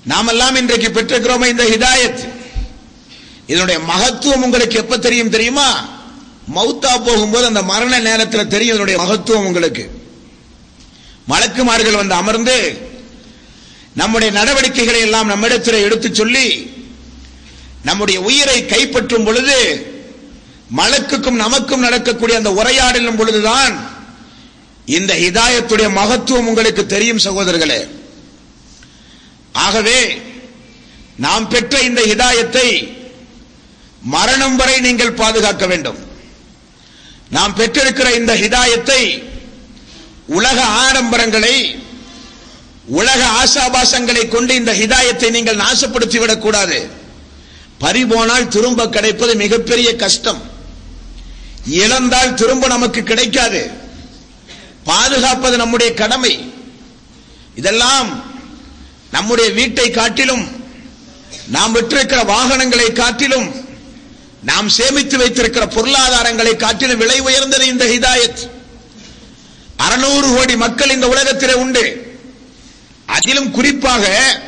நாமெல்லாம் இன்றைக்கு பெற்றிருக்கிறோமே இந்த ஹிதாயத் இதனுடைய மகத்துவம் உங்களுக்கு எப்ப தெரியும் தெரியுமா மௌத்தா போகும்போது அந்த மரண நேரத்தில் தெரியும் இதனுடைய மகத்துவம் உங்களுக்கு மலக்குமார்கள் வந்து அமர்ந்து நம்முடைய நடவடிக்கைகளை எல்லாம் நம்மிடத்தில் எடுத்து சொல்லி நம்முடைய உயிரை கைப்பற்றும் பொழுது மலக்குக்கும் நமக்கும் நடக்கக்கூடிய அந்த உரையாடலும் பொழுதுதான் இந்த ஹிதாயத்துடைய மகத்துவம் உங்களுக்கு தெரியும் சகோதரர்களே ஆகவே நாம் பெற்ற இந்த ஹிதாயத்தை மரணம் வரை நீங்கள் பாதுகாக்க வேண்டும் நாம் பெற்றிருக்கிற இந்த ஹிதாயத்தை உலக ஆடம்பரங்களை உலக ஆசாபாசங்களை கொண்டு இந்த ஹிதாயத்தை நீங்கள் நாசப்படுத்தி விடக்கூடாது பறிபோனால் திரும்ப கிடைப்பது மிகப்பெரிய கஷ்டம் இழந்தால் திரும்ப நமக்கு கிடைக்காது பாதுகாப்பது நம்முடைய கடமை இதெல்லாம் நம்முடைய வீட்டை காட்டிலும் நாம் விட்டிருக்கிற வாகனங்களை காட்டிலும் நாம் சேமித்து வைத்திருக்கிற பொருளாதாரங்களை காட்டிலும் விலை உயர்ந்தது இந்த ஹிதாயத் அறுநூறு கோடி மக்கள் இந்த உலகத்திலே உண்டு அதிலும் குறிப்பாக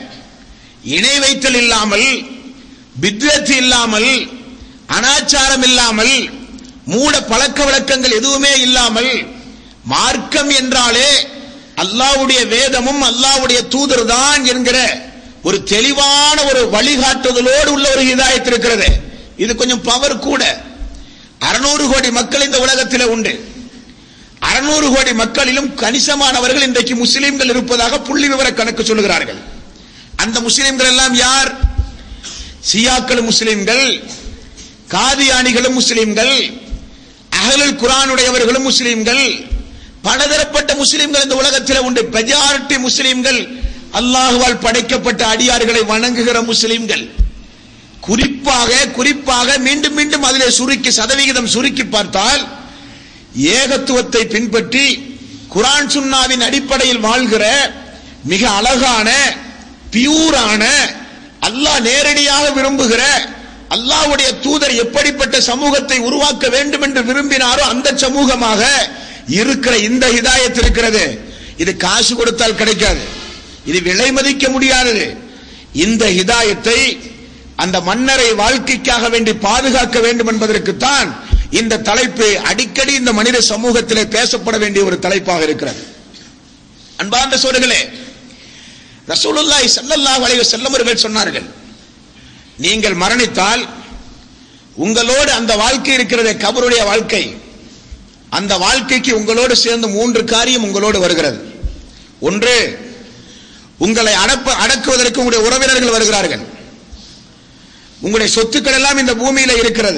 இணை வைத்தல் இல்லாமல் பித்வத்து இல்லாமல் அனாச்சாரம் இல்லாமல் மூட பழக்க வழக்கங்கள் எதுவுமே இல்லாமல் மார்க்கம் என்றாலே அல்லாவுடைய வேதமும் அல்லாவுடைய தூதர் தான் என்கிற ஒரு தெளிவான ஒரு வழிகாட்டுதலோடு உள்ள ஒரு ஹிதாயத் இருக்கிறது இது கொஞ்சம் பவர் கூட அறுநூறு கோடி மக்கள் இந்த உலகத்தில் உண்டு அறுநூறு கோடி மக்களிலும் கணிசமானவர்கள் இன்றைக்கு முஸ்லிம்கள் இருப்பதாக புள்ளி விவர கணக்கு சொல்லுகிறார்கள் அந்த முஸ்லிம்கள் எல்லாம் யார் சியாக்களும் முஸ்லிம்கள் காதியானிகளும் முஸ்லிம்கள் அகலுல் குரானுடையவர்களும் முஸ்லிம்கள் பலதரப்பட்ட முஸ்லிம்கள் இந்த உலகத்தில் உண்டு மெஜாரிட்டி முஸ்லிம்கள் அல்லாஹுவால் படைக்கப்பட்ட அடியார்களை வணங்குகிற முஸ்லிம்கள் குறிப்பாக குறிப்பாக மீண்டும் மீண்டும் அதிலே சுருக்கி சதவிகிதம் சுருக்கி பார்த்தால் ஏகத்துவத்தை பின்பற்றி குரான் சுன்னாவின் அடிப்படையில் வாழ்கிற மிக அழகான பியூரான அல்லாஹ் நேரடியாக விரும்புகிற அல்லாஹ்வுடைய தூதர் எப்படிப்பட்ட சமூகத்தை உருவாக்க வேண்டும் என்று விரும்பினாரோ அந்த சமூகமாக இருக்கிற இந்த ஹிதாயத் இருக்கிறது இது காசு கொடுத்தால் கிடைக்காது இது விலை மதிக்க முடியாதது இந்த ஹிதாயத்தை அந்த மன்னரை வாழ்க்கைக்காக வேண்டி பாதுகாக்க வேண்டும் என்பதற்குத்தான் இந்த தலைப்பு அடிக்கடி இந்த மனித சமூகத்திலே பேசப்பட வேண்டிய ஒரு தலைப்பாக இருக்கிறது அன்பார்ந்த சோழர்களே ரசூலுல்லாஹி ஸல்லல்லாஹு அலைஹி வஸல்லம் அவர்கள் சொன்னார்கள் நீங்கள் மரணித்தால் உங்களோடு அந்த வாழ்க்கை இருக்கிறதே கபருடைய வாழ்க்கை அந்த வாழ்க்கைக்கு உங்களோடு சேர்ந்து மூன்று காரியம் உங்களோடு வருகிறது ஒன்று உங்களை அடப்ப அடக்குவதற்கு உங்களுடைய உறவினர்கள் வருகிறார்கள் உங்களுடைய சொத்துக்கள் எல்லாம் இந்த பூமியில இருக்கிறது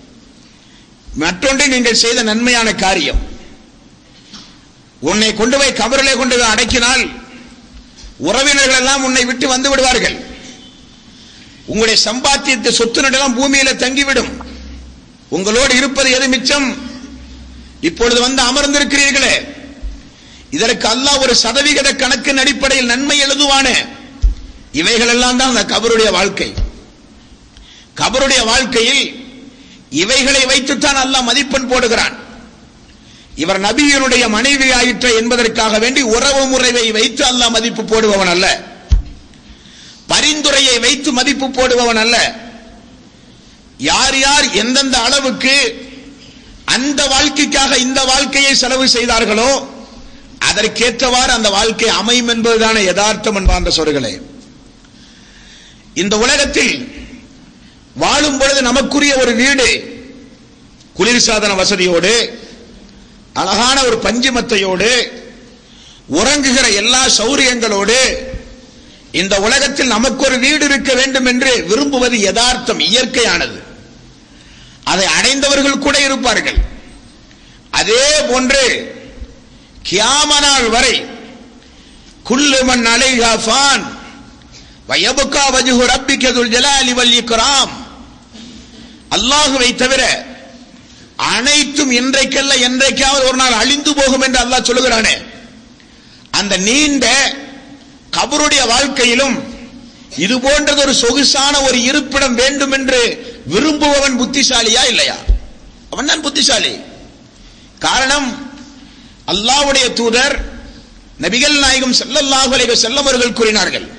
மற்றொன்று நீங்கள் செய்த நன்மையான காரியம் உன்னை கொண்டு போய் கபரிலே கொண்டு போய் அடக்கினால் உறவினர்கள் எல்லாம் உன்னை விட்டு வந்து விடுவார்கள் உங்களுடைய சம்பாத்தியத்தை சொத்து நடலாம் பூமியில தங்கிவிடும் உங்களோடு இருப்பது எது மிச்சம் இப்பொழுது வந்து அமர்ந்திருக்கிறீர்களே இதற்கு அல்லாஹ் ஒரு சதவிகித கணக்கின் அடிப்படையில் நன்மை எழுதுவானே இவைகள் எல்லாம் தான் அந்த கபருடைய வாழ்க்கை கபருடைய வாழ்க்கையில் இவைகளை வைத்துத்தான் அல்லாஹ் மதிப்பெண் போடுகிறான் இவர் நபியினுடைய மனைவி ஆயிற்ற என்பதற்காக வேண்டி உறவு முறையை வைத்து அல்லாஹ் மதிப்பு போடுபவன் அல்ல பரிந்துரையை வைத்து மதிப்பு போடுபவன் அல்ல யார் யார் எந்தெந்த அளவுக்கு அந்த வாழ்க்கைக்காக இந்த வாழ்க்கையை செலவு செய்தார்களோ அதற்கேற்றவாறு அந்த வாழ்க்கை அமையும் என்பதுதான யதார்த்தம் என்பார்ந்த சொற்களே இந்த உலகத்தில் வாழும் பொழுது நமக்குரிய ஒரு வீடு குளிர்சாதன வசதியோடு அழகான ஒரு பஞ்சுமத்தையோடு உறங்குகிற எல்லா சௌரியங்களோடு இந்த உலகத்தில் நமக்கு ஒரு வீடு இருக்க வேண்டும் என்று விரும்புவது யதார்த்தம் இயற்கையானது அதை அடைந்தவர்கள் கூட இருப்பார்கள் அதே போன்று கியாமனால் வரை குல்லுமன் அலைஹா ஃபான் வயபுகா வஜுஹு ரப்பிக்கதுல் ஜலாலி வல் இக்ராம் அல்லாஹுவை தவிர அனைத்தும் இன்றைக்கல்ல என்றைக்காவது ஒரு நாள் அழிந்து போகும் என்று அல்லாஹ் சொல்லுகிறானே அந்த நீண்ட கபருடைய வாழ்க்கையிலும் இது போன்றது ஒரு சொகுசான ஒரு இருப்பிடம் வேண்டும் என்று விரும்புபவன் புத்திசாலியா இல்லையா அவன் தான் புத்திசாலி காரணம் அல்லாஹ்வுடைய தூதர் நபிகள் நாயகம் ஸல்லல்லாஹு அலைஹி வஸல்லம் அவர்கள் கூறினார்கள்